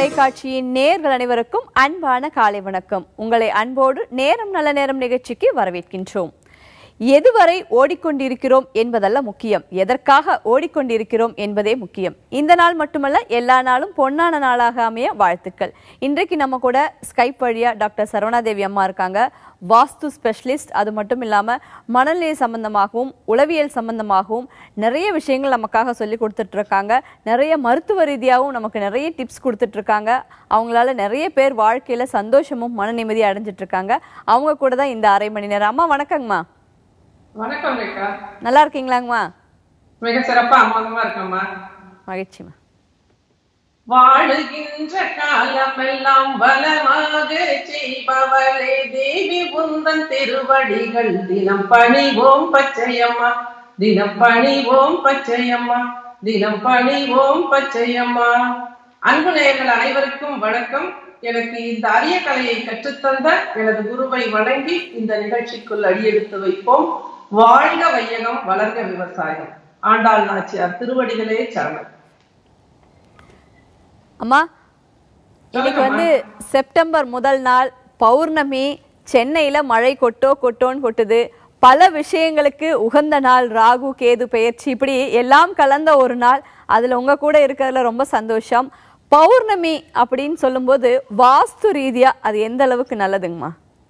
தொலைக்காட்சியின் நேர்கள் அனைவருக்கும் அன்பான காலை வணக்கம் உங்களை அன்போடு நேரம் நல்ல நேரம் நிகழ்ச்சிக்கு வரவேற்கின்றோம் எதுவரை ஓடிக்கொண்டிருக்கிறோம் என்பதல்ல முக்கியம் எதற்காக ஓடிக்கொண்டிருக்கிறோம் என்பதே முக்கியம் இந்த நாள் மட்டுமல்ல எல்லா நாளும் பொன்னான நாளாக அமைய வாழ்த்துக்கள் இன்றைக்கு நம்ம கூட ஸ்கைப் வழியா டாக்டர் சரவணாதேவி அம்மா இருக்காங்க வாஸ்து ஸ்பெஷலிஸ்ட் அது மட்டும் இல்லாமல் மனநிலை சம்பந்தமாகவும் உளவியல் சம்பந்தமாகவும் நிறைய விஷயங்கள் நமக்காக சொல்லி கொடுத்துட்டு இருக்காங்க நிறைய மருத்துவ ரீதியாகவும் நமக்கு நிறைய டிப்ஸ் கொடுத்துட்டு இருக்காங்க அவங்களால நிறைய பேர் வாழ்க்கையில சந்தோஷமும் மன நிம்மதியும் அடைஞ்சிட்டு இருக்காங்க அவங்க கூட தான் இந்த அரை மணி நேரம் அம்மா வணக்கங்கம்மா வணக்கம் ரேகா நல்லா இருக்கீங்களாங்கம்மா மிக சிறப்பா அம்மாதமா இருக்கம்மா மகிழ்ச்சிம்மா வாழுகின்ற காலமெல்லாம் வளமாக செய்பவளே தேவி உந்தன் திருவடிகள் தினம் பணிவோம் பச்சையம்மா தினம் பணிவோம் பச்சையம்மா தினம் பணிவோம் பச்சையம்மா அன்பு நேயர்கள் அனைவருக்கும் வணக்கம் எனக்கு இந்த அரிய கலையை கற்றுத்தந்த எனது குருவை வணங்கி இந்த நிகழ்ச்சிக்குள் அடியெடுத்து வைப்போம் வாழ்க வையகம் வளர்க விவசாயம் ஆண்டாள் நாச்சியார் திருவடிகளே சரணம் அம்மா இன்னைக்கு வந்து செப்டம்பர் முதல் நாள் பௌர்ணமி சென்னையில மழை கொட்டோ கொட்டோன்னு கொட்டுது பல விஷயங்களுக்கு உகந்த நாள் ராகு கேது பெயர்ச்சி இப்படி எல்லாம் கலந்த ஒரு நாள் அதுல உங்க கூட இருக்கிறதுல ரொம்ப சந்தோஷம் பௌர்ணமி அப்படின்னு சொல்லும்போது வாஸ்து ரீதியா அது எந்த அளவுக்கு நல்லதுங்கம்மா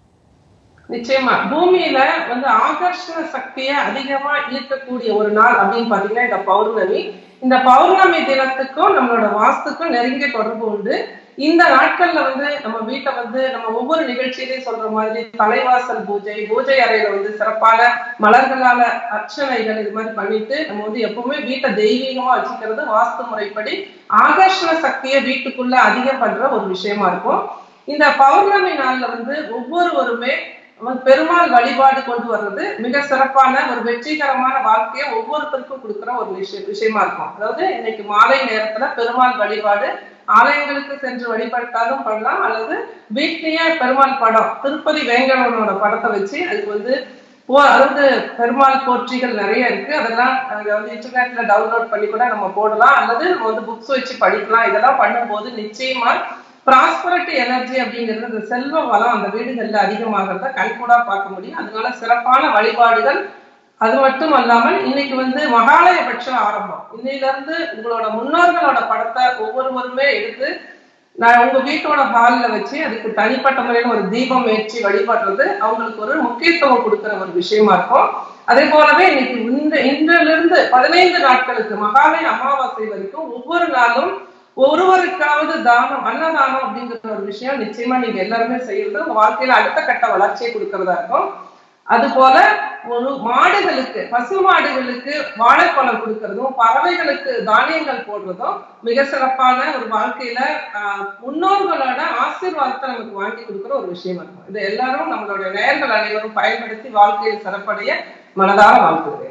நிச்சயமா பூமியில வந்து ஆகர்ஷண சக்தியை அதிகமா ஈர்க்கக்கூடிய ஒரு நாள் அப்படின்னு பாத்தீங்கன்னா இந்த பௌர்ணமி இந்த பௌர்ணமி தினத்துக்கும் நம்மளோட வாஸ்துக்கும் நெருங்கிய தொடர்பு உண்டு இந்த நாட்கள்ல வந்து நம்ம வீட்டை வந்து நம்ம ஒவ்வொரு நிகழ்ச்சியிலையும் சொல்ற மாதிரி தலைவாசல் பூஜை பூஜை அறையில வந்து சிறப்பான மலர்களால அர்ச்சனைகள் இது மாதிரி பண்ணிட்டு நம்ம வந்து எப்பவுமே வீட்டை தெய்வீகமா வச்சுக்கிறது வாஸ்து முறைப்படி ஆகர்ஷண சக்தியை வீட்டுக்குள்ள அதிகம் பண்ற ஒரு விஷயமா இருக்கும் இந்த பௌர்ணமி நாள்ல வந்து ஒவ்வொருவருமே வந்து பெருமாள் வழிபாடு கொண்டு வர்றது மிக சிறப்பான ஒரு வெற்றிகரமான வாழ்க்கையை ஒவ்வொருத்தருக்கும் கொடுக்குற ஒரு விஷயம் விஷயமா இருக்கும் அதாவது இன்னைக்கு மாலை நேரத்துல பெருமாள் வழிபாடு ஆலயங்களுக்கு சென்று வழிபட்டாலும் பண்ணலாம் அல்லது வீட்லயே பெருமாள் படம் திருப்பதி வேங்கடவனோட படத்தை வச்சு அதுக்கு வந்து போ அதாவது பெருமாள் போற்றிகள் நிறைய இருக்கு அதெல்லாம் அங்க வந்து இன்டர்நெட்ல டவுன்லோட் பண்ணி கூட நம்ம போடலாம் அல்லது நம்ம வந்து புக்ஸ் வச்சு படிக்கலாம் இதெல்லாம் பண்ணும்போது நிச்சயமா ப்ராஸ்பரிட்டி எனர்ஜி அப்படிங்கிறது இந்த செல்வ வளம் அந்த வீடுகள்ல அதிகமாகிறத கண்கூடா பார்க்க முடியும் அதனால சிறப்பான வழிபாடுகள் அது மட்டும் அல்லாமல் இன்னைக்கு வந்து மகாலயபட்சம் ஆரம்பம் இன்னையில இருந்து உங்களோட முன்னோர்களோட படத்தை ஒவ்வொருவருமே எடுத்து நான் உங்க வீட்டோட ஹால்ல வச்சு அதுக்கு தனிப்பட்ட முறையில ஒரு தீபம் ஏற்றி வழிபடுறது அவங்களுக்கு ஒரு முக்கியத்துவம் கொடுக்கிற ஒரு விஷயமா இருக்கும் அதே போலவே இன்னைக்கு இந்த இன்றிலிருந்து பதினைந்து நாட்களுக்கு மகாலய அமாவாசை வரைக்கும் ஒவ்வொரு நாளும் ஒருவருக்காவது தானம் அன்னதானம் அப்படிங்கிற ஒரு விஷயம் நிச்சயமா நீங்க எல்லாருமே செய்யறது உங்க வாழ்க்கையில அடுத்த கட்ட வளர்ச்சியை கொடுக்கறதா இருக்கும் அது போல ஒரு மாடுகளுக்கு பசு மாடுகளுக்கு வாழைப்பழம் கொடுக்கறதும் பறவைகளுக்கு தானியங்கள் போடுறதும் மிக சிறப்பான ஒரு வாழ்க்கையில ஆஹ், முன்னோர்களோட ஆசீர்வாதத்தை நமக்கு வாங்கி கொடுக்கிற ஒரு விஷயம் இருக்கும் இது எல்லாரும் நம்மளுடைய நேயர்கள் அனைவரும் பயன்படுத்தி வாழ்க்கையில் சிறப்படைய மனதார வாழ்த்துகிறேன்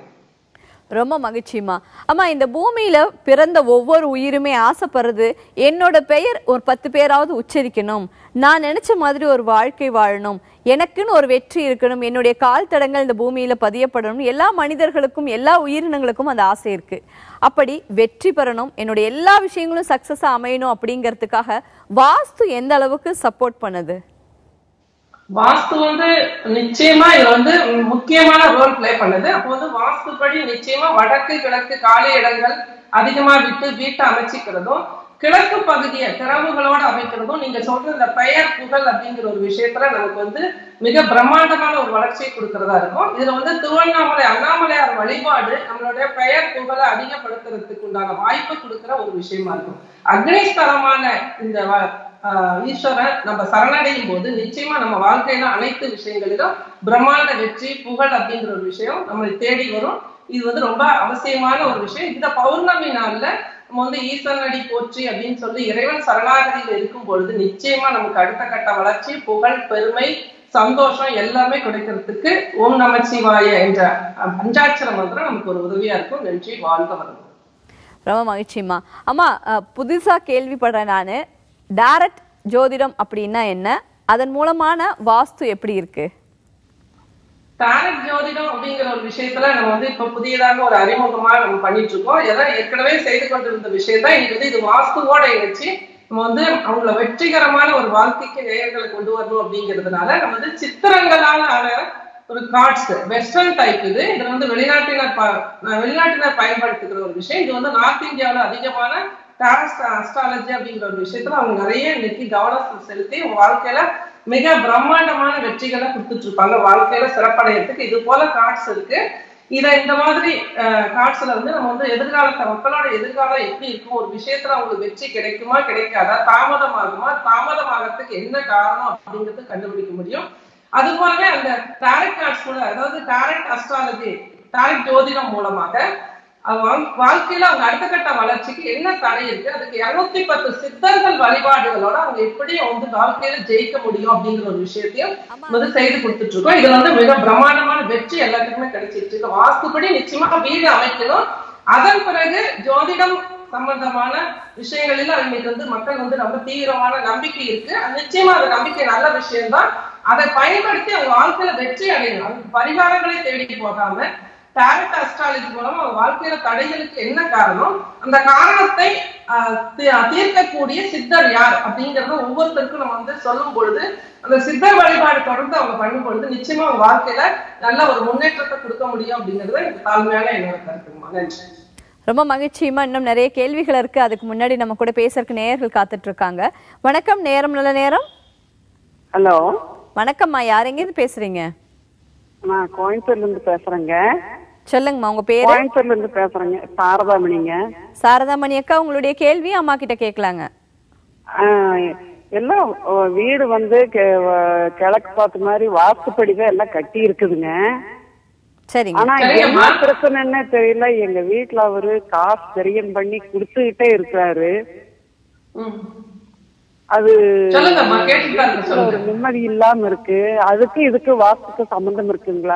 ரொம்ப மகிழ்ச்சிமா அம்மா இந்த பூமியில பிறந்த ஒவ்வொரு உயிருமே ஆசைப்படுறது என்னோட பெயர் ஒரு பத்து பேராவது உச்சரிக்கணும் நான் நினைச்ச மாதிரி ஒரு வாழ்க்கை வாழணும் எனக்குன்னு ஒரு வெற்றி இருக்கணும் என்னுடைய கால் தடங்கள் இந்த பூமியில பதியப்படணும் எல்லா மனிதர்களுக்கும் எல்லா உயிரினங்களுக்கும் அந்த ஆசை இருக்கு அப்படி வெற்றி பெறணும் என்னுடைய எல்லா விஷயங்களும் சக்சஸா அமையணும் அப்படிங்கிறதுக்காக வாஸ்து எந்த அளவுக்கு சப்போர்ட் பண்ணுது வாஸ்து வந்து நிச்சயமா இது வந்து முக்கியமான ரோல் ப்ளே பண்ணுது அப்போ வந்து வாஸ்துப்படி நிச்சயமா வடக்கு கிழக்கு காலி இடங்கள் அதிகமா விட்டு வீட்டை அமைச்சிக்கிறதும் கிழக்கு பகுதியை திறவுகளோட அமைக்கிறதும் நீங்க சொல்ற இந்த பெயர் புகழ் அப்படிங்கிற ஒரு விஷயத்துல நமக்கு வந்து மிக பிரம்மாண்டமான ஒரு வளர்ச்சியை கொடுக்கறதா இருக்கும் இதுல வந்து திருவண்ணாமலை அண்ணாமலையார் வழிபாடு நம்மளுடைய பெயர் புகழை அதிகப்படுத்துறதுக்கு உண்டான வாய்ப்பு கொடுக்கிற ஒரு விஷயமா இருக்கும் அக்னிஸ்தலமான இந்த வ- ஆஹ் ஈஸ்வரன் நம்ம சரணடையும் போது நிச்சயமா நம்ம வாழ்க்கையில அனைத்து விஷயங்களிலும் பிரம்மாண்ட வெற்றி புகழ் அப்படிங்கிற ஒரு விஷயம் நம்மளை தேடி வரும் இது வந்து ரொம்ப அவசியமான ஒரு விஷயம் இந்த பௌர்ணமி நாள்ல நம்ம வந்து ஈசனடி போற்றி அப்படின்னு சொல்லி இறைவன் சரணாகதியில் இருக்கும் பொழுது நிச்சயமா நமக்கு அடுத்த கட்ட வளர்ச்சி புகழ் பெருமை சந்தோஷம் எல்லாமே கிடைக்கிறதுக்கு ஓம் நமச்சிவாய என்ற அஹ், பஞ்சாட்சர மந்திரம் நமக்கு ஒரு உதவியா இருக்கும் நன்றி வாழ்க வளமுடன் ரொம்ப மகிழ்ச்சிம்மா அம்மா அஹ், புதுசா கேள்விப்படுறேன் நான் டைரக்ட் ஜோதிடம் அப்படின்னா என்ன அதன் மூலமான வாஸ்து எப்படி இருக்கு டாரட் ஜோதிடம் அப்படிங்கிற ஒரு விஷயத்துல நம்ம வந்து இப்ப புதியதாக ஒரு அறிமுகமா நம்ம பண்ணிட்டு இருக்கோம் எதை ஏற்கனவே செய்து கொண்டிருந்த விஷயம் தான் இன்னைக்கு வந்து இது வாஸ்துவோட இணைச்சு நம்ம வந்து அவங்கள வெற்றிகரமான ஒரு வாழ்க்கைக்கு நேயர்களை கொண்டு வரணும் அப்படிங்கிறதுனால நம்ம வந்து சித்திரங்களால ஆன ஒரு கார்ட்ஸ் வெஸ்டர்ன் டைப் இது இது வந்து வெளிநாட்டினர் ப- வெளிநாட்டினர் பயன்படுத்துகிற ஒரு விஷயம் இது வந்து நார்த் இந்தியாவுல அதிகமான டாரஸ்ட் அஸ்ட்ராலஜி அப்படிங்கிற ஒரு விஷயத்துல அவங்க நிறைய இன்னைக்கு கவனம் செலுத்தி உங்க வாழ்க்கையில மிக பிரம்மாண்டமான வெற்றிகளை கொடுத்துட்டு இருப்பாங்க வாழ்க்கையில சிறப்படையறதுக்கு இது போல கார்ட்ஸ் இருக்கு இத இந்த மாதிரி கார்ட்ஸ்ல வந்து நம்ம வந்து எதிர்காலத்தை மக்களோட எதிர்காலம் எப்படி இருக்கும் ஒரு விஷயத்துல அவங்களுக்கு வெற்றி கிடைக்குமா கிடைக்காதா தாமதமாகுமா தாமதமாகறதுக்கு என்ன காரணம் அப்படிங்கறது கண்டுபிடிக்க முடியும் அது போலவே அந்த டாரட் கார்ட்ஸ் கூட அதாவது டாரட் அஸ்ட்ராலஜி டாரட் ஜோதிடம் மூலமாக அது வாழ்- வாழ்க்கையில அவங்க அடுத்த கட்ட வளர்ச்சிக்கு என்ன தடை இருக்கு அதுக்கு இருநூத்தி பத்து சித்தர்கள் வழிபாடுகளோட அவங்க எப்படி வந்து வாழ்க்கையில ஜெயிக்க முடியும் அப்படிங்கிற ஒரு விஷயத்தையும் வந்து செய்து கொடுத்துட்டு இருக்கோம் இதுல வந்து மிக பிரம்மாண்டமான வெற்றி எல்லாத்துக்குமே கிடைச்சிட்டு இருக்கு வாஸ்துப்படி நிச்சயமா வீடு அமைக்கணும் அதன் பிறகு ஜோதிடம் சம்பந்தமான விஷயங்களில் அவங்களுக்கு வந்து மக்கள் வந்து ரொம்ப தீவிரமான நம்பிக்கை இருக்கு அது நிச்சயமா அந்த நம்பிக்கை நல்ல விஷயம்தான் அதை பயன்படுத்தி அவங்க வாழ்க்கையில வெற்றி அடையணும் அதுக்கு பரிகாரங்களை தேடி போகாம டாரட் அஸ்ட்ராலஜி மூலம் அவங்க வாழ்க்கையில தடைகளுக்கு என்ன காரணம் அந்த காரணத்தை ஆஹ், தீ- தீர்க்கக்கூடிய சித்தர் யார் அப்படிங்கறத ஒவ்வொருத்தருக்கும் நம்ம வந்து சொல்லும் பொழுது அந்த சித்தர் வழிபாடு தொடர்ந்து அவங்க பண்ணும் பொழுது நிச்சயமா அவங்க வாழ்க்கையில நல்ல ஒரு முன்னேற்றத்தை கொடுக்க முடியும் அப்படிங்கறது எனக்கு தாழ்மையான என்னோட கருத்துமா நன்றி ரொம்ப மகிழ்ச்சியுமா இன்னும் நிறைய கேள்விகள் இருக்கு அதுக்கு முன்னாடி நம்ம கூட பேசுறதுக்கு நேயர்கள் காத்துட்டு இருக்காங்க வணக்கம் நேரம் நல்ல நேரம் ஹலோ வணக்கம்மா யார் எங்கேருந்து பேசுறீங்க நான் கோயம்புத்தூர்ல இருந்து பேசுறேங்க சொல்லுங்கம்மா உங்க பேரு கோயம்புத்தூர்ல இருந்து பேசுறேங்க சாரதாமணிங்க சாரதாமணி அக்கா உங்களுடைய கேள்வி அம்மா கிட்ட கேட்கலாங்க ஆஹ், எல்லாம் ஓ, வீடு வந்து கெ- வ- கிழக்கு பார்த்த மாதிரி வாஸ்துப்படிதான் எல்லாம் கட்டி இருக்குதுங்க சரிங்க ஆனா சரிங்கம்மா. என்ன பிரச்சனைன்னு தெரியல எங்க வீட்டுல அவரு காசு தெரியம் பண்ணி கொடுத்துக்கிட்டே இருக்கிறாரு ம். அது சொல்லுங்கம்மா கேட்டுட்டு தான் இருக்கேன், ஒரு சொல்லுங்க நிம்மதி இல்லாம இருக்கு அதுக்கு இதுக்கு வாஸ்துக்கு சம்பந்தம் இருக்குங்களா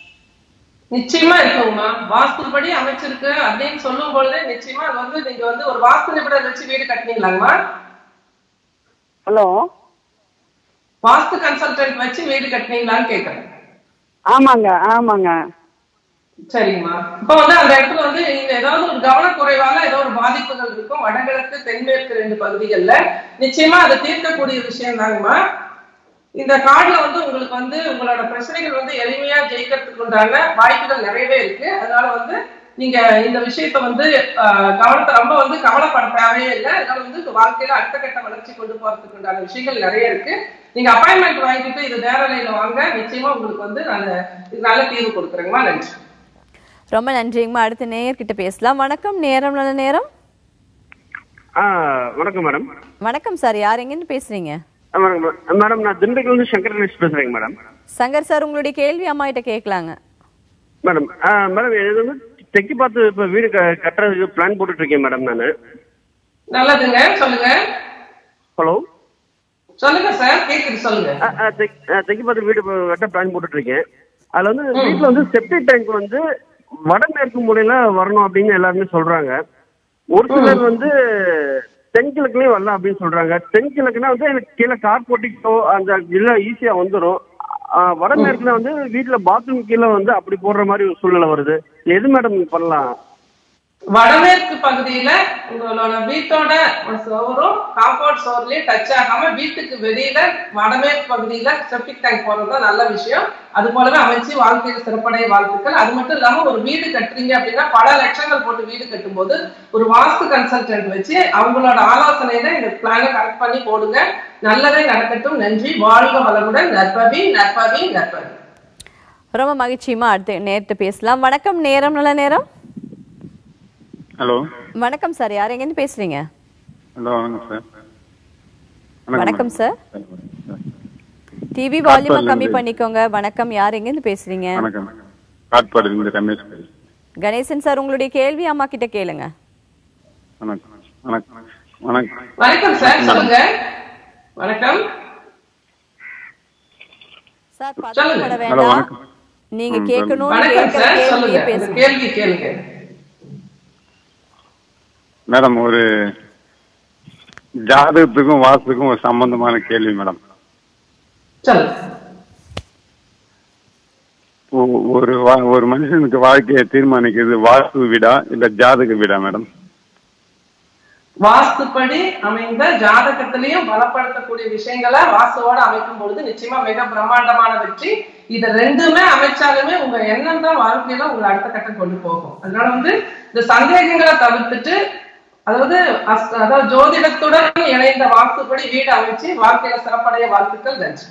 நிச்சயமா இருக்குங்கம்மா வாஸ்துபடி அமைச்சிருக்கு அப்படின்னு சொல்லும் பொழுதே நிச்சயமா அது வந்து நீங்க வந்து ஒரு வாஸ்து நிபுணர் வச்சு வீடு கட்டினீங்களாங்கம்மா ஹலோ வாஸ்து கன்சல்டன்ட் வச்சு வீடு கட்டினீங்களான்னு கேக்குறேன் ஆமாங்க ஆமாங்க சரிங்கம்மா இப்ப வந்து அந்த இடத்துல வந்து நீங்க ஏதாவது ஒரு கவனக்குறைவால ஏதோ ஒரு பாதிப்புகள் இருக்கும் வடகிழக்கு தென்மேற்கு ரெண்டு பகுதிகள்ல நிச்சயமா அதை தீர்க்கக்கூடிய விஷயம் தாங்கம்மா இந்த கார்டுல வந்து உங்களுக்கு வந்து உங்களோட பிரச்சனைகள் வந்து எளிமையா ஜெயிக்கிறதுக்கு உண்டான வாய்ப்புகள் நிறையவே இருக்கு அதனால வந்து நீங்க இந்த விஷயத்த வந்து ஆஹ், கவனத்தை ரொம்ப வந்து கவலைப்பட தேவையே இல்லை அதனால வந்து உங்க வாழ்க்கையில அடுத்த கட்ட வளர்ச்சி கொண்டு போறதுக்கு உண்டான விஷயங்கள் நிறைய இருக்கு நீங்க அப்பாயின்மெண்ட் வாங்கிட்டு இது நேரலையில வாங்க நிச்சயமா உங்களுக்கு வந்து நான் இது நல்ல தீர்வு கொடுக்குறேங்கம்மா நன்றி ரொம்ப நன்றிங்கம்மா அடுத்த நேயர்கிட்ட பேசலாம் வணக்கம் நேரம் நல்ல நேரம் ஆ வணக்கம் மேடம் வணக்கம் சார் யார் எங்கேருந்து பேசுறீங்க ஆ, வணக்கம் மேடம். மேடம் நான் திண்டுக்கல் இருந்து சங்கர் கணேஷ் பேசுறேங்க மேடம் சங்கர் சார் உங்களுடைய கேள்வி அம்மா கிட்ட கேட்கலாங்க மேடம் ஆ மேடம் இது வந்து தெற்கு பார்த்து இப்போ வீடு க- கட்டுறதுக்கு பிளான் போட்டுட்டு இருக்கேன் மேடம் நான் நல்லதுங்க சொல்லுங்க ஹலோ சொல்லுங்க சார் கேக்குது சொல்லுங்க தெற்கு பார்த்து வீடு இப்ப கட்ட பிளான் போட்டுட்டு இருக்கேன் அதுல வந்து வீட்டுல வந்து செப்டிக் டேங்க் வந்து வடமேற்கு மூலையில வரணும் அப்படின்னு எல்லாருமே சொல்றாங்க ஒரு சிலர் வந்து தென்கிழக்குலயும் வரலாம் அப்படின்னு சொல்றாங்க தென்கிழக்குனா வந்து எனக்கு கீழே கார் போட்டிக்கோ அந்த இல்ல ஈஸியா வந்துடும் வடமேற்குல வந்து வீட்டுல பாத்ரூம் கீழே வந்து அப்படி போடுற மாதிரி ஒரு சூழ்நிலை வருது எது மேடம் பண்ணலாம் வடமேற்கு பகுதியில உங்களோட வீட்டோட சோறும் காம்பவுண்ட் சோர்லயே டச் ஆகாம வீட்டுக்கு வெளியில வடமேற்கு பகுதியில செப்டிக் டேங்க் போறது தான் நல்ல விஷயம் அது போலவே அமைச்சு வாழ்க்கையில் சிறப்படைய வாழ்த்துக்கள் அது மட்டும் இல்லாம ஒரு வீடு கட்டுறீங்க அப்படின்னா பல லட்சங்கள் போட்டு வீடு கட்டும்போது ஒரு வாஸ்து கன்சல்டன்ட் வச்சு அவங்களோட ஆலோசனையில இந்த பிளானை கரெக்ட் பண்ணி போடுங்க நல்லதே நடக்கட்டும் நன்றி வாழ்க வளமுடன் நற்பவி நற்பவி நற்பவி ரொம்ப மகிழ்ச்சியுமா அடுத்து நேர்கிட்ட பேசலாம் வணக்கம் நேரம் நல்ல நேரம் ஹலோ வணக்கம் சார் யார் எங்கேருந்து பேசுறீங்க ஹலோ வணக்கம் சார் வணக்கம் சார் சார் டிவி வால்யூமை காட்பாடில கம்மி இருந்து. பண்ணிக்கோங்க வணக்கம் யார் எங்கேருந்து பேசுறீங்க வணக்கம் காட்பாடிலிருந்து ரமேஷ் பேசுறேன். கணேசன் சார் உங்களுடைய கேள்வி அம்மா கிட்ட கேளுங்க வணக்கம் வணக்கம் வணக்கம் வணக்கம் சார் சொல்லுங்க வணக்கம் சார் பதட்டப்பட ஹலோ வேண்டாம் வணக்கம் நீங்க ம், கேட்கணும்னு வணக்கம் கேட்கிற சார் கேள்வியே சொல்லுங்க இந்த பேசுங்க கேள்வி கேளுங்க மேடம் ஒரு ஜாதகத்துக்கும் வாஸ்துக்கும் ஒரு சம்பந்தமான கேள்வி மேடம் சொல்லுங்க ஒ- ஒரு வா- ஒரு மனுஷனுக்கு வாழ்க்கையை தீர்மானிக்கிறது வாஸ்து வீடா இல்ல ஜாதக வீடா மேடம் வாஸ்துப்படி அமைந்த ஜாதகத்திலையும் பலப்படுத்தக்கூடிய விஷயங்களை வாஸ்துவோட அமைக்கும் பொழுது நிச்சயமா மிக பிரம்மாண்டமான வெற்றி இது ரெண்டுமே அமைச்சாலுமே உங்க எண்ணம் தான் வாழ்க்கையில உங்களை அடுத்த கட்டம் கொண்டு போகும் அதனால வந்து இந்த சந்தேகங்களை தவிர்த்துட்டு அதாவது அஸ்- அதாவது ஜோதிடத்துடன் இணைந்த வாஸ்துப்படி வீடு அமைச்சு வாழ்க்கையில சிறப்படைய வாழ்த்துக்கள் நன்றி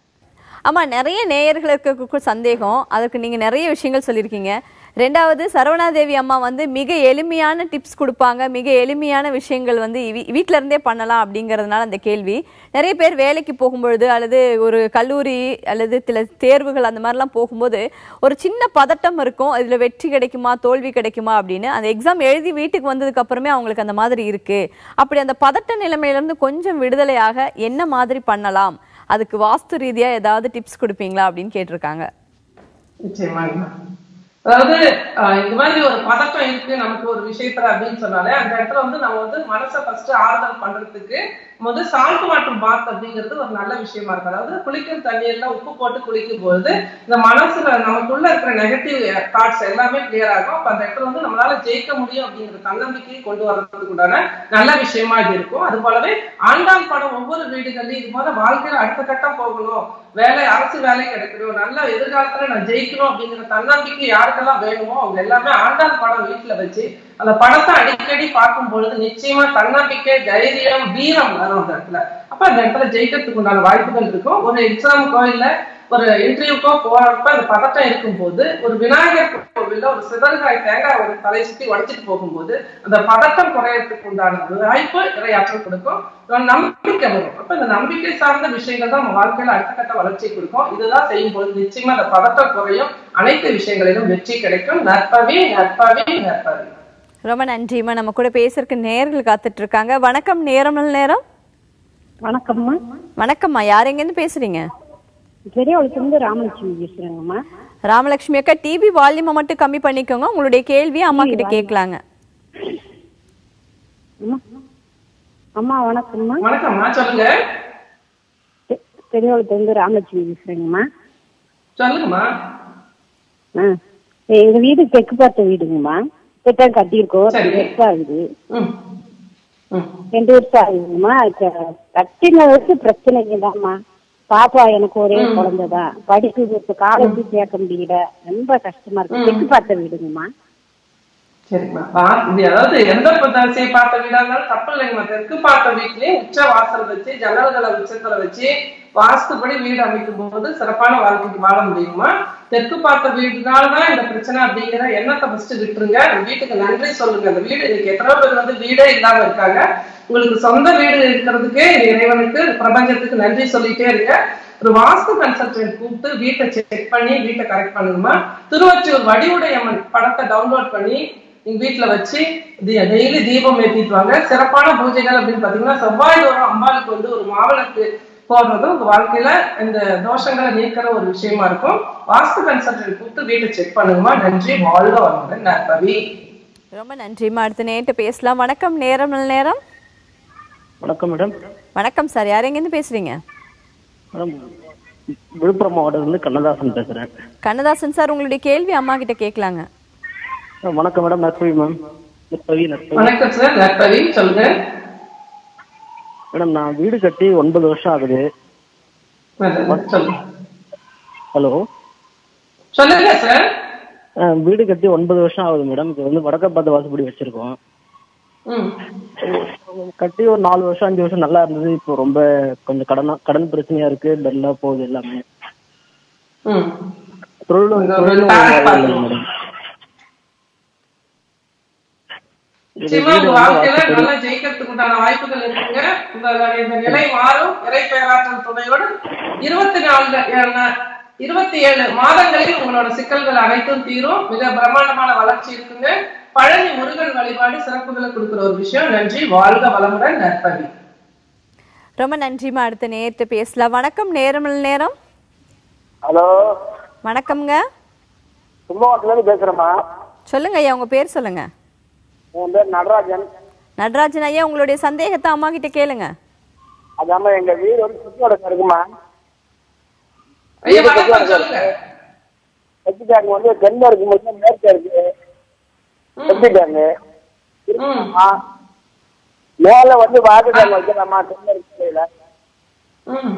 ஆமா நிறைய நேயர்களுக்கு கு- சந்தேகம் அதுக்கு நீங்க நிறைய விஷயங்கள் சொல்லியிருக்கீங்க ரெண்டாவது சரவணாதேவி அம்மா வந்து மிக எளிமையான டிப்ஸ் கொடுப்பாங்க மிக எளிமையான விஷயங்கள் வந்து வீ- வீட்ல இருந்தே பண்ணலாம் அப்படிங்கறதுனால அந்த கேள்வி நிறைய பேர் வேலைக்கு போகும்பொழுது அல்லது ஒரு கல்லூரி அல்லது சில தேர்வுகள் அந்த மாதிரிலாம் போகும்போது ஒரு சின்ன பதட்டம் இருக்கும் இதுல வெற்றி கிடைக்குமா தோல்வி கிடைக்குமா அப்படின்னு அந்த எக்ஸாம் எழுதி வீட்டுக்கு வந்ததுக்கு அப்புறமே அவங்களுக்கு அந்த மாதிரி இருக்கு அப்படி அந்த பதட்ட நிலைமையில இருந்து கொஞ்சம் விடுதலையாக என்ன மாதிரி பண்ணலாம் அதுக்கு வாஸ்து ரீதியா ஏதாவது டிப்ஸ் கொடுப்பீங்களா அப்படின்னு கேட்டிருக்காங்க நிச்சயமாங்க அதாவது ஆஹ் இந்த மாதிரி ஒரு பதட்டம் இருக்கு நமக்கு ஒரு விஷயத்துல அப்படின்னு சொன்னாலே அந்த இடத்துல வந்து நம்ம வந்து மனசை ஃபர்ஸ்ட் ஆறுதல் பண்றதுக்கு முதல் சால்ட் வாட்டர் பாத் அப்படிங்கிறது ஒரு நல்ல விஷயமா இருக்கு அதாவது குளிக்கும் தண்ணீர்ல உப்பு போட்டு குளிக்கும் பொழுது இந்த மனசுல நமக்குள்ள இருக்கிற நெகட்டிவ் தாட்ஸ் எல்லாமே கிளியர் ஆகும் அப்ப அந்த இடத்துல வந்து நம்மளால ஜெயிக்க முடியும் அப்படிங்கிற தன்னம்பிக்கையை கொண்டு வர்றதுக்கு உண்டான நல்ல விஷயமா இது இருக்கும் அது போலவே ஆண்டாள் படம் ஒவ்வொரு வீடுகள்லயும் இது போல வாழ்க்கையில அடுத்த கட்டம் போகணும் வேலை அரசு வேலை கிடைக்கணும் நல்ல எதிர்காலத்துல நான் ஜெயிக்கணும் அப்படிங்கிற தன்னம்பிக்கை யாருக்கெல்லாம் வேணுமோ அவங்க எல்லாமே ஆண்டாள் படம் வீட்டுல வச்சு அந்த படத்தை அடிக்கடி பார்க்கும் பொழுது நிச்சயமா தன்னம்பிக்கை தைரியம் வீரம் வரும் அந்த இடத்துல அப்ப அந்த இடத்துல ஜெயிக்கிறதுக்கு உண்டான வாய்ப்புகள் இருக்கும் ஒரு எக்ஸாமுக்கோ இல்ல ஒரு இன்டர்வியூக்கோ போறப்ப அந்த பதட்டம் இருக்கும்போது ஒரு விநாயகர் கோவில்ல ஒரு சிதறுகாய் தேங்காய் ஒரு தலை சுத்தி உடைச்சிட்டு போகும்போது அந்த பதட்டம் குறையறதுக்கு உண்டான வாய்ப்பு இறையாற்றல் கொடுக்கும் ஒரு நம்பிக்கை வரும் அப்ப இந்த நம்பிக்கை சார்ந்த விஷயங்கள் தான் நம்ம வாழ்க்கையில அடுத்த கட்ட வளர்ச்சி கொடுக்கும் இதுதான் செய்யும் பொழுது நிச்சயமா அந்த பதட்டம் குறையும் அனைத்து விஷயங்களிலும் வெற்றி கிடைக்கும் நற்பவி நற்பவி நற்பவி ரொம்ப நன்றிம்மா நம்ம கூட பேசுறதுக்கு நேர்கள் காத்துட்டு இருக்காங்க வணக்கம் நேரம் நல்ல நேரம் வணக்கம்மா வணக்கம்மா யார் எங்கேருந்து பேசுறீங்க பெரியவளுக்கு ராமலட்சுமி பேசுறேங்கம்மா ராமலட்சுமி அக்கா டிவி வால்யூமை மட்டும் கம்மி பண்ணிக்கோங்க உங்களுடைய கேள்வியை அம்மா கிட்ட கேட்கலாங்க அம்மா அம்மா வணக்கம்மா வணக்கம்மா சொல்லுங்க பெ- பெரியவளுக்கு வந்து ராமலட்சுமி பேசுறேங்கம்மா சொல்லுங்கம்மா ஆ எங்க வீடு தெற்கு பார்த்த வீடுங்கம்மா இப்பதான் கட்டியிருக்கோம் சரி. ரெண்டு வருஷம் ஆகுது ம் ம் ரெண்டு வருஷம் ஆகுதுங்கம்மா க- கட்டின வச்சு பிரச்சனைங்க தான்மா பாப்பா எனக்கு ஒரே குழந்தைதான் படிப்பு காலேஜ் சேர்க்க முடியல ரொம்ப கஷ்டமா இருக்கு தெற்கு பார்த்த வீடுங்கம்மா சரிம்மா பா- இது அதாவது எந்த திசையை பார்த்த வீடா இருந்தாலும் தப்பு இல்லைங்கம்மா தெற்கு பார்த்த வீட்லயே உச்ச வாசல் வச்சு ஜன்னல்களை உச்சத்துல வச்சு வாஸ்துபடி வீடு அமைக்கும் போது சிறப்பான வாழ்க்கைக்கு வாழ முடியுமா தெற்கு பார்த்த வீடுனாலதான் இந்த பிரச்சனை அப்படிங்கிற எண்ணத்தை ஃபர்ஸ்ட் விட்டுருங்க அந்த வீட்டுக்கு நன்றி சொல்லுங்க அந்த வீடு இன்னைக்கு எத்தனை பேர் வந்து வீடே இல்லாம இருக்காங்க உங்களுக்கு சொந்த வீடு இருக்கிறதுக்கே இறைவனுக்கு பிரபஞ்சத்துக்கு நன்றி சொல்லிட்டே இருங்க ஒரு வாஸ்து கன்சல்டன்ட் கூப்பிட்டு வீட்டை செக் பண்ணி வீட்டை கரெக்ட் பண்ணுங்கம்மா திருவொற்றியூர் வடிவுடையம்மன் படத்தை டவுன்லோட் பண்ணி நீங்க வீட்டுல வச்சு டெய்லி தீபம் ஏத்திட்டு வாங்க சிறப்பான பூஜைகள் அப்படின்னு பாத்தீங்கன்னா செவ்வாய் தோறும் அம்பாளுக்கு வந்து ஒரு மாவிளக்கு போடுறதும் உங்க வாழ்க்கையில இந்த தோஷங்களை நீக்கிற ஒரு விஷயமா இருக்கும் வாஸ்து கன்சல்டன்ட் கூப்பிட்டு வீட்டை செக் பண்ணுங்கம்மா நன்றி வாழ்க வளமுடன் நற்பவி ரொம்ப நன்றிம்மா அடுத்த நேட்டு பேசலாம் வணக்கம் நேரம் நல்ல நேரம் வணக்கம் மேடம் வணக்கம் சார் யார் எங்கேருந்து பேசுறீங்க மேடம் விழுப்புரம் மாவட்டத்திலிருந்து கண்ணதாசன் பேசுறேன் கண்ணதாசன் சார் உங்களுடைய கேள்வி அம்மா கிட்ட கேட்கலாங்க ஆ, வணக்கம் மேடம் நற்பவி மேம் நற்பவி நற்பவி வணக்கம் சார் நற்பவி சொல்லுங்க மேடம் நான் வீடு கட்டி ஒன்பது வருஷம் ஆகுது நல்லது. சொல்லுங்க ஹலோ சொல்லுங்க சார் ஆ, வீடு கட்டி ஒன்பது வருஷம் ஆகுது மேடம் இது வந்து வடக்க பார்த்து வாசப்படி வச்சிருக்கோம் ம் கட்டி ஒரு நாலு வருஷம் அஞ்சு வருஷம் நல்லா இருந்தது இப்போ ரொம்ப கொஞ்சம் கடன் கடன் பிரச்சனையா இருக்கு டல்லா போகுது எல்லாமே ம் தொழிலும் உங்க தொழிலும் பேரண்ட் ஒழுங்கா பார்த்து. இல்லைங்க மேடம் இது நிச்சயமா வீடு உங்க வந்து வாழ்க்கையில வாசப்படி நல்லா ஜெயிக்கிறதுக்கு உண்டான வாய்ப்புகள் இருக்குங்க உங்களுடைய இந்த நிலை மாறும் இறை பேராற்றல் துணையோடு இருபத்தி நாலு இருபத்தி ஏழு மாதங்களில் உங்களோட சிக்கல்கள் அனைத்தும் தீரும் மிக பிரம்மாண்டமான வளர்ச்சி இருக்குங்க பழனி முருகன் வழிபாடு சிறப்புகளை கொடுக்கிற ஒரு விஷயம் நன்றி வாழ்க வளமுடன் நற்பவி ரொம்ப நன்றிம்மா அடுத்த நேரத்தை பேசலாம் வணக்கம் நேரம் நல்ல நேரம் ஹலோ வணக்கம்ங்க கும்பகோணத்துல இருந்து பேசுறேம்மா சொல்லுங்க ஐயா உங்க பேர் சொல்லுங்க என் பேர் நடராஜன் நடராஜன் ஐயா உங்களுடைய சந்தேகத்தை அம்மா கிட்ட கேளுங்க அதாம எங்க வீடு வந்து சுத்தியோட இருக்குமா ஐயா வணக்கம் சொல்லுங்க செப்டிட்டாங்க வந்து தென்ன இருக்கு மட்டும் மேற்க இருக்கு செப்டிட்டாங்க ம் மேல வந்து வாக்குதான் வைக்கலாமா தென்மேற்குல ம்.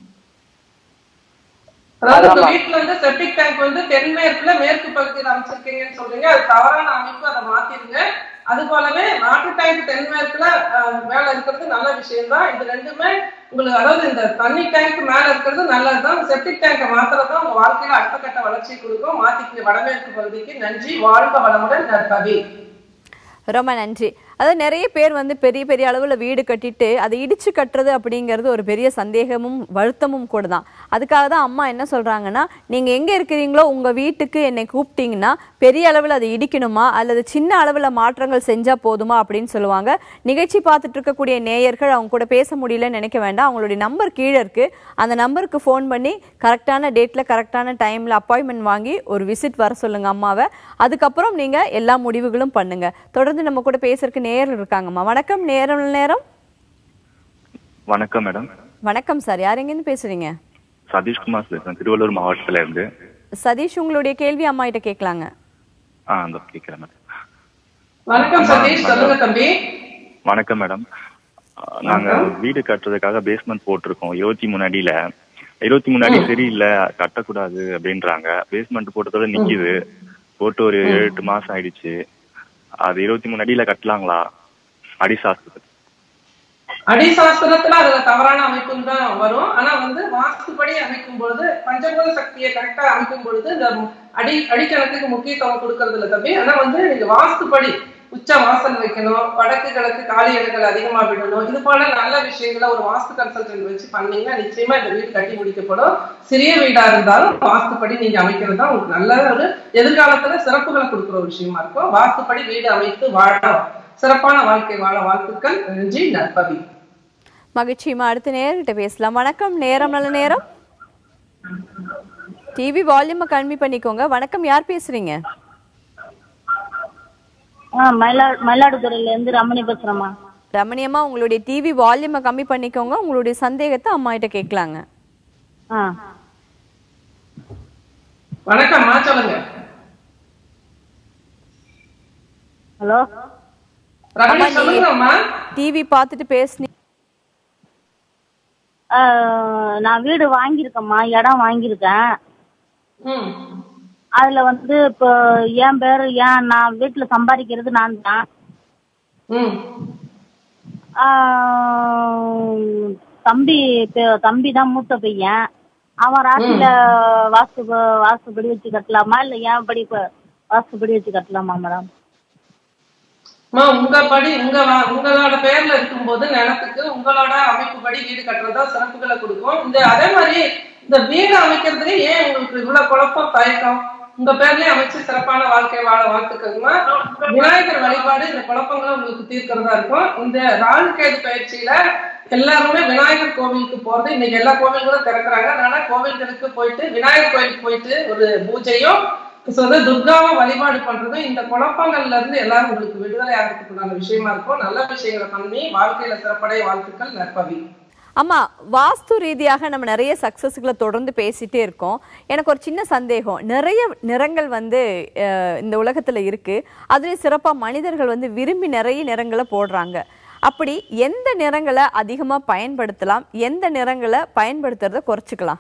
அதாவது உங்க வீட்டுல வந்து செப்டிக் டேங்க் வந்து தென்மேற்குல மேற்கு பகுதியில் அமைச்சிருக்கீங்கன்னு சொல்றீங்க அது தவறான அமைப்பு அதை மாத்திருங்க அது போலவே வாட்டர் டேங்க் தென்மேற்குல அஹ், மேல இருக்கிறது நல்ல விஷயம் தான் இது ரெண்டுமே உங்களுக்கு அதாவது இந்த தண்ணி டேங்க் மேல இருக்கிறது நல்லதுதான் செப்டிக் டேங்கை மாத்துறதுதான் உங்க வாழ்க்கையில அடுத்த கட்ட வளர்ச்சி கொடுக்கும் மாத்திக்க வடமேற்கு பகுதிக்கு நன்றி வாழ்க வளமுடன் நற்பவி ரொம்ப நன்றி அதாவது நிறைய பேர் வந்து பெரிய பெரிய அளவில் வீடு கட்டிட்டு அதை இடிச்சு கட்டுறது அப்படிங்கிறது ஒரு பெரிய சந்தேகமும் வருத்தமும் கூட தான் அதுக்காக தான் அம்மா என்ன சொல்றாங்கன்னா நீங்க எங்க இருக்கிறீங்களோ உங்க வீட்டுக்கு என்னை கூப்பிட்டீங்கன்னா பெரிய அளவில் அதை இடிக்கணுமா அல்லது சின்ன அளவில் மாற்றங்கள் செஞ்சா போதுமா அப்படின்னு சொல்லுவாங்க நிகழ்ச்சி பார்த்துட்டு இருக்கக்கூடிய நேயர்கள் அவங்க கூட பேச முடியலன்னு நினைக்க வேண்டாம் அவங்களுடைய நம்பர் கீழே இருக்கு அந்த நம்பருக்கு ஃபோன் பண்ணி கரெக்டான டேட்ல கரெக்டான டைம்ல அப்பாயின்மெண்ட் வாங்கி ஒரு விசிட் வர சொல்லுங்க அம்மாவை அதுக்கப்புறம் நீங்க எல்லா முடிவுகளும் பண்ணுங்க தொடர்ந்து நம்ம கூட பேசுறதுக்கு நேயர்கள் இருக்காங்கம்மா வணக்கம் நேரம் நேரம் வணக்கம் மேடம் வணக்கம் சார் யார் எங்கேருந்து பேசுறீங்க சதீஷ்குமார் பேசுறேன் திருவள்ளூர் மாவட்டத்துல இருந்து சதீஷ் உங்களுடைய கேள்வி அம்மா கிட்ட கேட்கலாங்க ஆ அந்த கேட்கிறேன் மேடம் வணக்கம் சதீஷ் சொல்லுங்க தம்பி வணக்கம் மேடம் ஆ, நாங்க வீடு கட்டுறதுக்காக பேஸ்மெண்ட் போட்டிருக்கோம் இருபத்தி மூணு அடியில இருபத்தி மூணு அடி சரியில்லை கட்டக்கூடாது அப்படின்றாங்க பேஸ்மெண்ட் போட்டதோட நிக்குது போட்டு ஒரு ஏழு எட்டு மாசம் ஆயிடுச்சு அது இருபத்தி மூணு அடியில கட்டலாங்களா அடி சாஸ்திரத்துக்கு அடி சாஸ்திரத்துல அதுல தவறான அமைப்பும் தான் வரும் ஆனா வந்து வாஸ்துப்படி அமைக்கும் பொழுது பஞ்சபூத சக்தியை கரெக்டா அமைக்கும் பொழுது இந்த அடி அடிக்கணக்குக்கு முக்கியத்துவம் கொடுக்கறது இல்ல தம்பி ஆனா வந்து நீங்க வாஸ்துப்படி உச்ச வாசல் வைக்கணும் வடக்கு கிழக்கு காலி இடங்கள் அதிகமா விடணும் இது போல நல்ல விஷயங்களை ஒரு வாஸ்து கன்சல்டன்ட் வச்சு பண்ணீங்கன்னா நிச்சயமா இந்த வீடு கட்டி முடிக்கப்படும் சிறிய வீடா இருந்தாலும் வாஸ்துப்படி நீங்க அமைக்கிறது தான் உங்களுக்கு நல்ல ஒரு எதிர்காலத்துல சிறப்புகளை கொடுக்குற ஒரு விஷயமா இருக்கும் வாஸ்துப்படி வீடு அமைத்து வாழ சிறப்பான வாழ்க்கை வாழ வாழ்த்துக்கள் நன்றி நற்பவி மகிழ்ச்சிமா அடுத்த நேர்கிட்ட பேசலாம் வணக்கம் நேரம் நல்ல நேரம் டிவி வால்யூமை கம்மி பண்ணிக்கோங்க வணக்கம் யார் பேசுறீங்க ஆ மயிலா மயிலாடுதுறையில இருந்து ரமணி பேசுறேம்மா ரமணியம்மா உங்களுடைய டிவி வால்யூமை கம்மி பண்ணிக்கோங்க உங்களுடைய சந்தேகத்தை அம்மா கிட்ட கேட்கலாங்க ஆ வணக்கம்மா சொல்லுங்க ஹலோ ரமணி சொல்லுங்கம்மா டிவி பார்த்துட்டு பேசுனீங்க ஆ, நான் வீடு வாங்கியிருக்கேம்மா இடம் வாங்கியிருக்கேன் ம் அதுல வந்து இப்போ என் பேரு ஏன் நான் வீட்டுல சம்பாதிக்கிறது நான் தான் ம் ஆ, தம்பி பெ- தம்பி தான் மூத்த பையன் அவன் ராசியில வாஸ்து வாஸ்துபடி வச்சு கட்டலாமா இல்ல ஏன் படி ப- வாஸ்துபடி வச்சு கட்டலாமா மேடம் அம்மா, உங்க படி உங்க வா- உங்களோட பெயர்ல இருக்கும்போது நிலத்துக்கு உங்களோட அமைப்புப்படி வீடு கட்டுறதா சிறப்புகளை கொடுக்கும் இந்த அதே மாதிரி இந்த வீடு அமைக்கிறதுல ஏன் உங்களுக்கு இவ்வளவு குழப்பம் தயக்கம் உங்க பேர்லயே அமைச்சு சிறப்பான வாழ்க்கை வாழ வாழ்த்துக்கள்மா விநாயகர் வழிபாடு இந்த குழப்பங்களை உங்களுக்கு தீர்க்கிறதா இருக்கும் இந்த ராகு கேது பயிற்சியில எல்லாருமே விநாயகர் கோவிலுக்கு போறது இன்னைக்கு எல்லா கோவில்களும் திறக்கிறாங்க அதனால கோவில்களுக்கு போயிட்டு விநாயகர் கோயிலுக்கு போயிட்டு ஒரு பூஜையும் So வந்து துர்காவை வழிபாடு பண்றது இந்த குழப்பங்கள்ல இருந்து எல்லாரும் உங்களுக்கு விடுதலை ஆகிறதுக்குண்டான விஷயமா இருக்கும் நல்ல விஷயங்களை பண்ணி வாழ்க்கையில சிறப்படைய வாழ்த்துக்கள் நற்பவி அம்மா வாஸ்து ரீதியாக நம்ம நிறைய சக்சஸ்களை தொடர்ந்து பேசிட்டே இருக்கோம் எனக்கு ஒரு சின்ன சந்தேகம் நிறைய நிறங்கள் வந்து அஹ், இந்த உலகத்துல இருக்கு அதுலேயும் சிறப்பா மனிதர்கள் வந்து விரும்பி நிறைய நிறங்களை போடுறாங்க அப்படி எந்த நிறங்களை அதிகமா பயன்படுத்தலாம் எந்த நிறங்களை பயன்படுத்துறத குறைச்சிக்கலாம்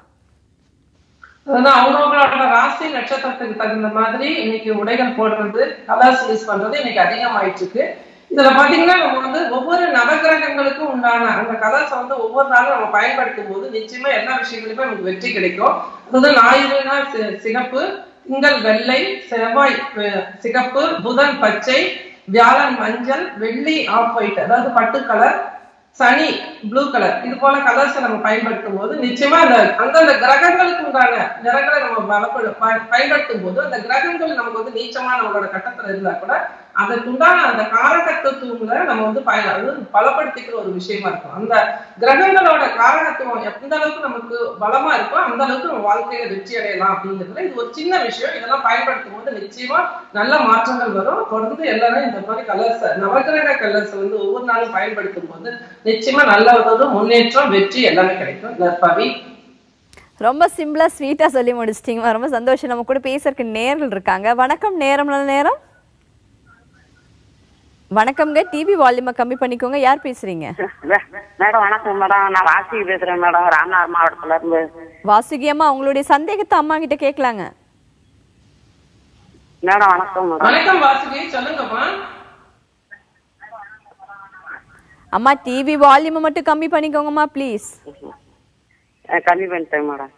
அதாவது அவங்கவுங்களோட ராசி நட்சத்திரத்துக்கு தகுந்த மாதிரி இன்னைக்கு உடைகள் போடுறது கலர்ஸ் யூஸ் பண்றது இன்னைக்கு அதிகமாயிட்டு இருக்கு இதுல பாத்தீங்கன்னா நம்ம வந்து ஒவ்வொரு நவகிரகங்களுக்கும் உண்டான அந்த கலர்ஸ் வந்து ஒவ்வொரு நாளும் நம்ம பயன்படுத்தும் போது நிச்சயமா எல்லா விஷயங்களுமே நமக்கு வெற்றி கிடைக்கும் அதாவது ஞாயிறுனா சி- சிகப்பு திங்கள் வெள்ளை செவ்வாய் அஹ், சிகப்பு புதன் பச்சை வியாழன் மஞ்சள் வெள்ளி ஆஃப் ஒயிட் அதாவது பட்டு கலர் சனி ப்ளூ கலர் இது போல கலர்ஸை நம்ம பயன்படுத்தும் போது நிச்சயமா அந்த அந்தந்த கிரகங்களுக்கு உண்டான நிறங்களை நம்ம பலப்படு ப- பயன்படுத்தும் போது அந்த கிரகங்கள் நமக்கு வந்து நீச்சமா நம்மளோட கட்டத்துல இருந்தா கூட அதற்குண்டான அந்த காரகத்துவங்களை நம்ம வந்து பய அது பலப்படுத்திக்கிற ஒரு விஷயமா இருக்கும் அந்த கிரகங்களோட காரகத்துவம் எந்த அளவுக்கு நமக்கு பலமா இருக்கோ அந்த அளவுக்கு நம்ம வாழ்க்கையில வெற்றி அடையலாம் அப்படிங்கிறதுல இது ஒரு சின்ன விஷயம் இதெல்லாம் பயன்படுத்தும் போது நிச்சயமா நல்ல மாற்றங்கள் வரும் தொடர்ந்து எல்லாரும் இந்த மாதிரி கலர்ஸ் நவகிரக கலர்ஸ் வந்து ஒவ்வொரு நாளும் பயன்படுத்தும் போது நிச்சயமா நல்ல ஒரு முன்னேற்றம் வெற்றி எல்லாமே கிடைக்கும் நற்பவி ரொம்ப சிம்பிளா ஸ்வீட்டா சொல்லி முடிச்சிட்டீங்க ரொம்ப சந்தோஷம் நம்ம கூட பேசுறதுக்கு நேர்கள் இருக்காங்க வணக்கம் நேரம் நல்ல நேரம் வணக்கம்ங்க டிவி வால்யூமை கம்மி பண்ணிக்கோங்க யார் பேசுறீங்க மேடம் வணக்கம் மேடம் நான் வாசி பேசுறேன் மேடம் ராமநாதர் மாவட்டத்துல இருந்து வாசுகி அம்மா உங்களுடைய சந்தேகத்தை அம்மா கிட்ட கேட்கலாங்க மேடம் வணக்கம் மேடம் வணக்கம் வாசுகி சொல்லுங்கம்மா அம்மா டிவி வால்யூமை மட்டும் கம்மி பண்ணிக்கோங்கம்மா ப்ளீஸ் அஹ் கம்மி பண்ணிட்டேன் மேடம்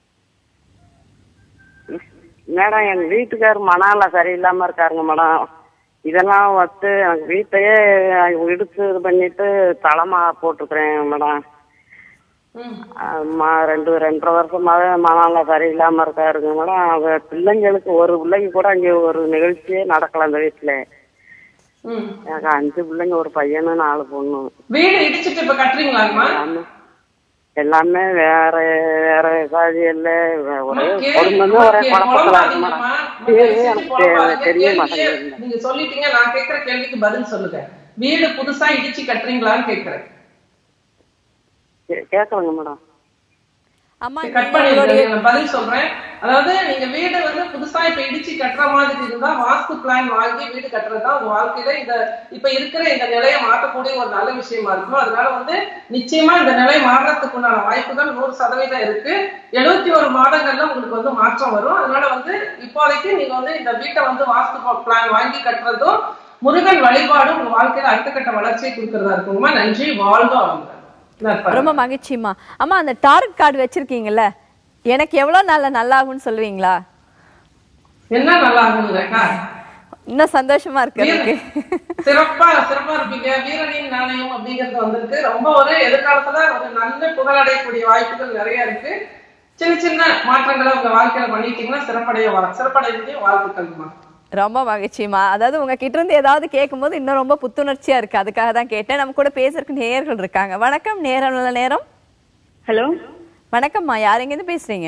மேடம் எங்க வீட்டுக்காரர் மனால சரியில்லாம இருக்காருங்க மேடம் இதெல்லாம் வந்து எனக்கு வீட்டையே இடிச்சு இது பண்ணிட்டு தலைமா போட்டுக்கிறேன் மேடம் ஆமா ரெண்டு ரெண்டரை வருஷமாவே மனால சரியில்லாம இருக்காருங்க மேடம் அவங்க பிள்ளைங்களுக்கு ஒரு பிள்ளைங்க கூட அங்கே ஒரு நிகழ்ச்சியே நடக்கல அந்த வீட்டுல ம். எனக்கு அஞ்சு பிள்ளைங்க ஒரு பையனு நாலு பொண்ணு வீடு இடிச்சிட்டு இப்ப கட்டுறீங்களாங்கம்மா எல்லாமே எல்லாமே வேற வேற சாதி இல்ல ஒரே ஓகே, குடும்பமே ஒரே ஓகே, குழப்பத்துல இருக்கு குழம்பாதீங்கம்மா. மேடம் பேரு எனக்கு குழம்பாதீங்க. தெ- தெரிய கேள்வியே மாட்டேங்குது நீங்க சொல்லிட்டீங்க நான் கேக்குற கேள்விக்கு பதில் சொல்லுங்க வீடு புதுசா இடிச்சு கட்டுறீங்களான்னு கேக்குறேன் கே- கேட்கலங்க மேடம் அம்மா கட் பண்ணிடுங்க நான் பதில் சொல்றேன் அதாவது நீங்க வீடு வந்து புதுசா இப்ப இடிச்சு கட்டுற மாதிரி இருந்தா வாஸ்து பிளான் வாங்கி வீடு கட்டுறது தான் உங்க வாழ்க்கையில இந்த இப்ப இருக்கிற இந்த நிலையை மாற்றக்கூடிய ஒரு நல்ல விஷயமா இருக்கும் அதனால வந்து நிச்சயமா இந்த நிலை மாறுறதுக்கு உண்டான வாய்ப்புகள் நூறு சதவீதம் இருக்கு எழுபத்தி ஒரு மாதங்கள்ல உங்களுக்கு வந்து மாற்றம் வரும் அதனால வந்து இப்போதைக்கு நீங்க வந்து இந்த வீட்டை வந்து வாஸ்து பிளான் வாங்கி கட்டுறதும் முருகன் வழிபாடும் உங்க வாழ்க்கையில அடுத்த கட்ட வளர்ச்சியை கொடுக்கறதா இருக்குங்கம்மா நன்றி வாழ்க வளமுடன் நற்பவி. ரொம்ப மகிழ்ச்சிம்மா அம்மா அந்த டாரட் கார்டு வச்சிருக்கீங்கல்ல எனக்கு எவ்வளவு நாள்ல நல்லாகும்னு சொல்லுவீங்களா என்ன நல்லா இருக்குங்கக்கா இன்னும் சந்தோஷமா இருக்கு எனக்கு சிறப்பா சிறப்பா இருப்பீங்க வீரனின் நாணயம் அப்படிங்கிறது வந்திருக்கு ரொம்ப ஒரு எதிர்காலத்துல ஒரு நல்ல புகழடையக்கூடிய வாய்ப்புகள் நிறைய இருக்கு சின்ன சின்ன மாற்றங்களை உங்க வாழ்க்கையில பண்ணிட்டீங்கன்னா சிறப்படைய வா- சிறப்படைய வாழ்த்துக்கள்மா ரொம்ப மகிழ்ச்சிமா அதாவது உங்ககிட்ட இருந்து ஏதாவது கேட்கும்போது இன்னும் ரொம்ப புத்துணர்ச்சியா இருக்கு அதுக்காக தான் கேட்டேன் நம்ம கூட பேசுறதுக்கு நேயர்கள் இருக்காங்க வணக்கம் நேரம் நல்ல நேரம் ஹலோ வணக்கம்மா யார் எங்கேருந்து பேசுறீங்க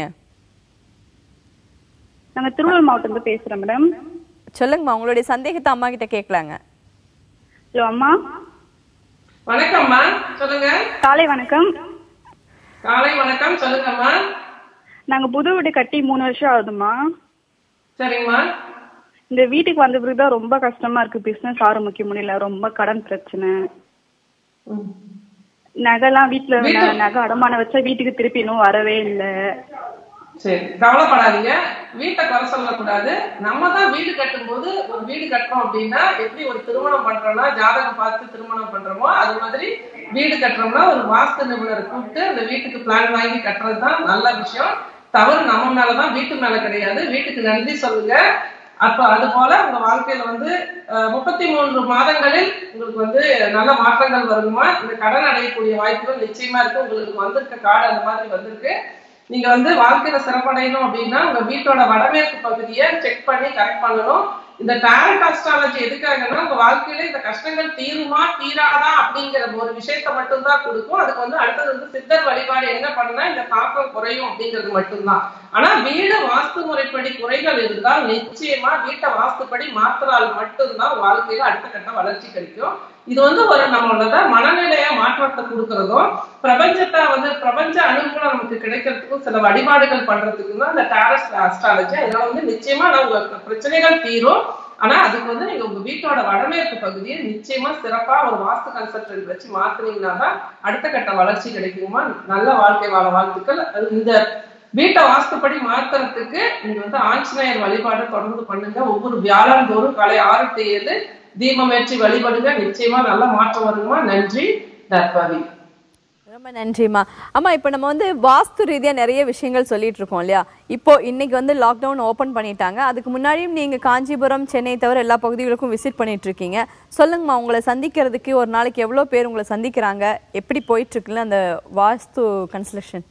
நாங்க திருவள்ளூர் மாவட்டத்துல பேசுறோம் மேடம் சொல்லுங்கம்மா உங்களுடைய சந்தேகத்தை அம்மா கிட்ட கேட்கலாங்க ஹலோ அம்மா வணக்கம்மா சொல்லுங்க காலை வணக்கம் காலை வணக்கம் சொல்லுங்கம்மா நாங்க புது வீடு கட்டி மூணு வருஷம் ஆகுதும்மா சரிங்கம்மா இந்த வீட்டுக்கு வந்த பிறகு தான் ரொம்ப கஷ்டமா இருக்கு பிசினஸ் ஆரம்பிக்க முடியல ரொம்ப கடன் பிரச்சனை நகைலாம் வீட்டுல ந- நகை அடமானம் வச்சா வீட்டுக்கு திருப்பி இன்னும் வரவே இல்லை சரி கவலைப்படாதீங்க வீட்டை குறை சொல்லக்கூடாது நம்ம தான் வீடு கட்டும்போது ஒரு வீடு கட்டுறோம் அப்படின்னா எப்படி ஒரு திருமணம் பண்றோம்னா ஜாதகம் பார்த்து திருமணம் பண்றோமோ அது மாதிரி வீடு கட்டுறோம்னா ஒரு வாஸ்து நிபுணரை கூப்பிட்டு அந்த வீட்டுக்கு பிளான் வாங்கி கட்டுறது தான் நல்ல விஷயம் தவறு நம்ம மேலதான் வீட்டு மேல கிடையாது வீட்டுக்கு நன்றி சொல்லுங்க அப்ப அது போல உங்க வாழ்க்கையில வந்து அஹ், முப்பத்தி மூன்று மாதங்களில் உங்களுக்கு வந்து நல்ல மாற்றங்கள் வருமா இந்த கடன் அடையக்கூடிய வாய்ப்புகள் நிச்சயமா இருக்கு உங்களுக்கு வந்திருக்க கார்டு அந்த மாதிரி வந்திருக்கு நீங்க வந்து வாழ்க்கையில சிறப்படையணும் அப்படின்னா உங்க வீட்டோட வடமேற்கு பகுதியை செக் பண்ணி கரெக்ட் பண்ணணும் இந்த டேரண்ட் அஸ்ட்ராலஜி எதுக்காகன்னா உங்க வாழ்க்கையில இந்த கஷ்டங்கள் தீருமா தீராதா அப்படிங்கிற ஒரு விஷயத்த மட்டும்தான் கொடுக்கும் அதுக்கு வந்து அடுத்தது வந்து சித்தர் வழிபாடு என்ன பண்ணா இந்த தாக்கம் குறையும் அப்படிங்கிறது மட்டும்தான் ஆனா வீடு வாஸ்து முறைப்படி குறைகள் இருந்தால் நிச்சயமா வீட்டை வாஸ்துப்படி மாத்திரால் மட்டும்தான் வாழ்க்கையில அடுத்த கட்ட வளர்ச்சி கிடைக்கும் இது வந்து ஒரு நம்மளோட மனநிலைய மாற்றத்தை கொடுக்கறதும் பிரபஞ்சத்தை வந்து பிரபஞ்ச அனுகூலம் நமக்கு கிடைக்கிறதுக்கும் சில வழிபாடுகள் பண்றதுக்கும் தான் இந்த டாரஸ் அஸ்ட்ராலஜி அதனால வந்து நிச்சயமா நான் உங்க பிரச்சனைகள் தீரும் ஆனா அதுக்கு வந்து நீங்க உங்க வீட்டோட வடமேற்கு பகுதியை நிச்சயமா சிறப்பா ஒரு வாஸ்து கன்சல்டன்ட் வச்சு மாத்துனீங்கன்னா தான் அடுத்த கட்ட வளர்ச்சி கிடைக்குமா நல்ல வாழ்க்கை வாழ வாழ்த்துக்கள் அது இந்த வீட்டை வாஸ்துப்படி மாத்துறதுக்கு நீங்க வந்து ஆஞ்சநேயர் வழிபாடு தொடர்ந்து பண்ணுங்க ஒவ்வொரு வியாழன் தோறும் காலை ஆறு to ஏழு தீபம் ஏற்றி வழிபடுங்க நிச்சயமா நல்ல மாற்றம் வருமா நன்றி நற்பவி ரொம்ப நன்றிம்மா அம்மா இப்போ நம்ம வந்து வாஸ்து ரீதியா நிறைய விஷயங்கள் சொல்லிட்டு இருக்கோம் இல்லையா இப்போ இன்னைக்கு வந்து லாக்டவுன் ஓபன் பண்ணிட்டாங்க அதுக்கு முன்னாடியும் நீங்க காஞ்சிபுரம் சென்னை தவிர எல்லா பகுதிகளுக்கும் விசிட் பண்ணிட்டு இருக்கீங்க சொல்லுங்கம்மா உங்களை சந்திக்கிறதுக்கு ஒரு நாளைக்கு எவ்வளவு பேர் உங்களை சந்திக்கிறாங்க எப்படி போயிட்டு இருக்குல்ல அந்த வாஸ்து கன்ஸ்ட்ரக்ஷன்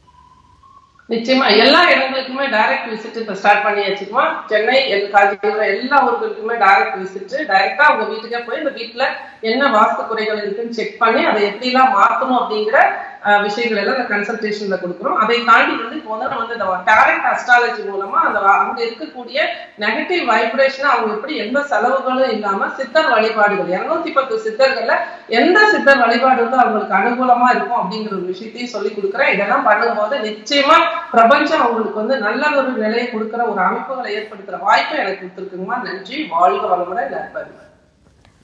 நிச்சயமா எல்லா இடங்களுக்குமே டைரக்ட் விசிட் இப்ப ஸ்டார்ட் பண்ணியாச்சுமா சென்னை எல் காஞ்சிபுரம் எல்லா ஊர்களுக்குமே டைரக்ட் விசிட் டைரக்டா உங்க வீட்டுக்கே போய் இந்த வீட்டுல என்ன வாஸ்து குறைகள் இருக்குன்னு செக் பண்ணி அதை எப்படி எல்லாம் மாத்தணும் அப்படிங்கிற அஹ், விஷயங்கள் எல்லாம் இந்த கன்சல்டேஷன்ல கொடுக்குறோம் அதை தாண்டி வந்து இப்போ வந்து நம்ம வந்து இந்த டேரக்ட் அஸ்ட்ராலஜி மூலமா அந்த வ- அங்க இருக்கக்கூடிய நெகட்டிவ் வைப்ரேஷன் அவங்க எப்படி எந்த செலவுகளும் இல்லாம சித்தர் வழிபாடுகள் இருநூத்தி பத்து சித்தர்கள்ல எந்த சித்தர் வழிபாடு வந்து அவங்களுக்கு அனுகூலமா இருக்கும் அப்படிங்கிற ஒரு விஷயத்தையும் சொல்லி கொடுக்குறேன் இதெல்லாம் பண்ணும்போது நிச்சயமா பிரபஞ்சம் அவங்களுக்கு வந்து நல்ல ஒரு நிலையை கொடுக்கிற ஒரு அமைப்புகளை ஏற்படுத்துற வாய்ப்பை எனக்கு கொடுத்துருக்குங்கம்மா நன்றி வாழ்க வளமுடன் நற்பது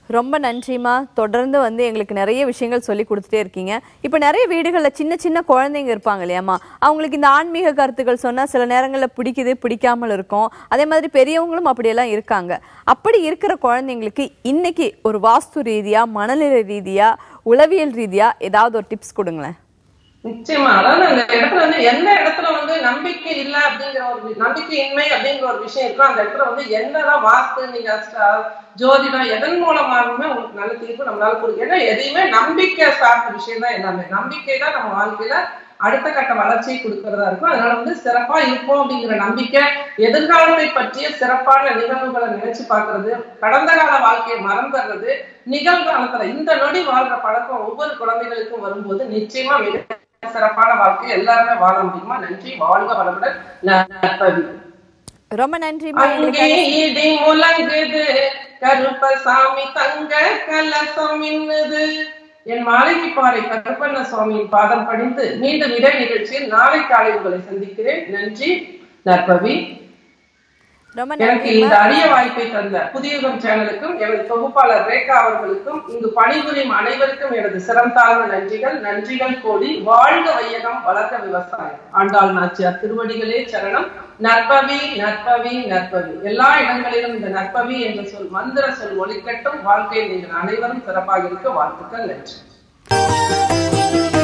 ரொம்ப நன்றிம்மா தொடர்ந்து வந்து எங்களுக்கு நிறைய விஷயங்கள் சொல்லி கொடுத்துட்டே இருக்கீங்க இப்போ நிறைய வீடுகளில் சின்ன சின்ன குழந்தைங்க இருப்பாங்க இல்லையாம்மா அவங்களுக்கு இந்த ஆன்மீக கருத்துக்கள் சொன்னால் சில நேரங்களில் பிடிக்குது பிடிக்காமல் இருக்கும் அதே மாதிரி பெரியவங்களும் அப்படியெல்லாம் இருக்காங்க அப்படி இருக்கிற குழந்தைங்களுக்கு இன்னைக்கு ஒரு வாஸ்து ரீதியா மனநிலை ரீதியா உளவியல் ரீதியா ஏதாவது ஒரு டிப்ஸ் கொடுங்களேன் நிச்சயமா அதாவது அந்த இடத்துல வந்து எந்த இடத்துல வந்து நம்பிக்கை இல்ல அப்படிங்கிற ஒரு வி- நம்பிக்கையின்மை அப்படிங்கிற ஒரு விஷயம் இருக்கோ அந்த இடத்துல வந்து என்னதான் வாஸ்து நீங்க அஸ்ட்ரா- ஜோதிடம் எதன் மூலமாகவுமே உங்களுக்கு நல்ல தீர்ப்பு நம்மளால கொடுக்க ஏன்னா எதையுமே நம்பிக்கை சார்ந்த விஷயம் தான் எல்லாமே நம்பிக்கை தான் நம்ம வாழ்க்கையில அடுத்த கட்ட வளர்ச்சியை கொடுக்கறதா இருக்கும் அதனால வந்து சிறப்பா இருப்போம் அப்படிங்கிற நம்பிக்கை எதிர்காலத்தை பற்றிய சிறப்பான நிகழ்வுகளை நினைச்சு பார்க்கிறது கடந்த கால வாழ்க்கையை மறந்துடுறது நிகழ்காலத்துல இந்த நொடி வாழ்ற பழக்கம் ஒவ்வொரு குழந்தைகளுக்கும் வரும்போது நிச்சயமா மிக சிறப்பான வாழ்க்கை எல்லாருமே வாழ முடியுமா நன்றி வாழ்க வளமுடன் நற்பவி ரொம்ப நன்றிம்மா அங்கே எங்களுக்காக இடி முழங்குது கருப்பசாமி தங்க கலசம் மின்னுது என் மாளிகை பாறை கருப்பண்ண சுவாமியின் பாதம் படிந்து மீண்டும் இதே நிகழ்ச்சியில் நாளை காலை உங்களை சந்திக்கிறேன் நன்றி நற்பவி ரொம்ப எனக்கு இந்த நன்றிம்மா அரிய வாய்ப்பை தந்த புதியுகம் சேனலுக்கும் எனது தொகுப்பாளர் ரேகா அவர்களுக்கும் இங்கு பணிபுரியும் அனைவருக்கும் எனது சிறந்தாழ்ந்த நன்றிகள் நன்றிகள் கோடி வாழ்க வையகம் வளர்க்க விவசாயம் ஆண்டாள் நாச்சியார் திருவடிகளே சரணம் நற்பவி நற்பவி நற்பவி எல்லா இடங்களிலும் இந்த நற்பவி என்ற சொல் மந்திர சொல் ஒலிக்கட்டும் வாழ்க்கையில் நீங்கள் அனைவரும் சிறப்பாக இருக்க வாழ்த்துக்கள் நன்றி